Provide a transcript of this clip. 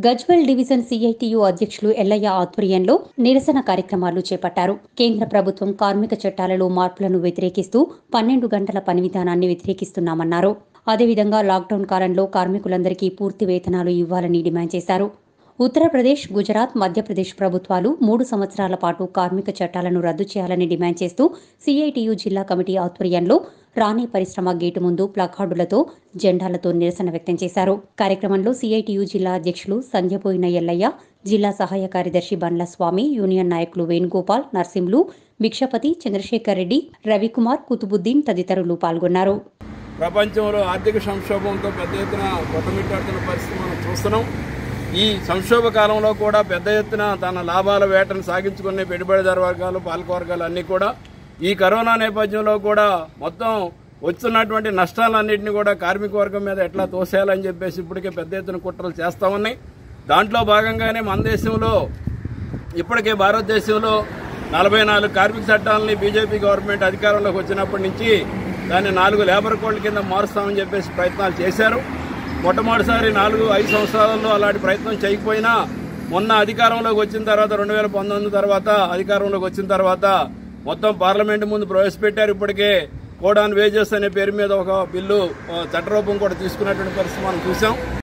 Gajwel division CITU అధ్యక్షులు ఎల్లయ్య ఆధ్వర్యంలో నిరసన కార్యక్రమాలు చేపట్టారు కేంద్ర ప్రభుత్వం కార్మిక చట్టాలలో మార్పులను వ్యతిరేకిస్తూ పన్నెండు గంటల పని విధానాన్ని వ్యతిరేకిస్తున్నామన్నారు అదేవిధంగా లాక్డౌన్ కాలంలో కార్మికులందరికీ పూర్తి వేతనాలు ఇవ్వాలని డిమాండ్ చేశారు ఉత్తరప్రదేశ్ గుజరాత్ మధ్యప్రదేశ్ ప్రభుత్వాలు మూడు సంవత్సరాల పాటు కార్మిక చట్టాలను రద్దు చేయాలని డిమాండ్ చేస్తూ సిఐటియు జిల్లా కమిటీ ఆధ్వర్యంలో రాణి పరిశ్రమ గేటు ముందు ప్లకార్డులతో జెండాలతో నిరసన వ్యక్తం చేశారు కార్యక్రమంలో సిఐటియు జిల్లా అధ్యక్షులు సంధ్యపోయిన ఎల్లయ్య జిల్లా సహాయ కార్యదర్శి బండ్ల స్వామి యూనియన్ నాయకులు వేణుగోపాల్ నర్సింలు భిక్షపతి చంద్రశేఖర్ రెడ్డి రవికుమార్ కుతుబుద్దీన్ తదితరులు పాల్గొన్నారు ప్రపంచంలో ఆర్థిక సంక్షోభంతో పెద్ద ఎత్తున కొట్టమిట్టాడుతున్న పరిస్థితి మనం చూస్తున్నాం ఈ సంక్షోభ కాలంలో కూడా పెద్ద ఎత్తున తన లాభాల వేటను సాగించుకునే పెట్టుబడిదారు వర్గాలు పాలక వర్గాలు అన్నీ కూడా ఈ కరోనా నేపథ్యంలో కూడా మొత్తం వస్తున్నటువంటి నష్టాలన్నింటినీ కూడా కార్మిక వర్గం మీద ఎట్లా తోసేయాలని చెప్పేసి ఇప్పటికే పెద్ద ఎత్తున కుట్రలు చేస్తా ఉన్నాయి దాంట్లో భాగంగానే మన దేశంలో ఇప్పటికే భారతదేశంలో నలభై నాలుగు కార్మిక చట్టాలని బీజేపీ గవర్నమెంట్ అధికారంలోకి వచ్చినప్పటి నుంచి దాన్ని నాలుగు లేబర్ కోడ్ల కింద మారుస్తామని చెప్పేసి ప్రయత్నాలు చేశారు మొట్టమొదటిసారి నాలుగు ఐదు సంవత్సరాలలో అలాంటి ప్రయత్నం చేయకపోయినా మొన్న అధికారంలోకి వచ్చిన తర్వాత రెండు వేల పంతొమ్మిది తర్వాత అధికారంలోకి వచ్చిన తర్వాత మొత్తం పార్లమెంట్ ముందు ప్రవేశపెట్టారు ఇప్పటికే కోడ్ ఆన్ వేజెస్ అనే పేరు మీద ఒక బిల్లు ఆ, చట్టరూపం కూడా తీసుకున్నటువంటి పరిస్థితి మనం చూసాం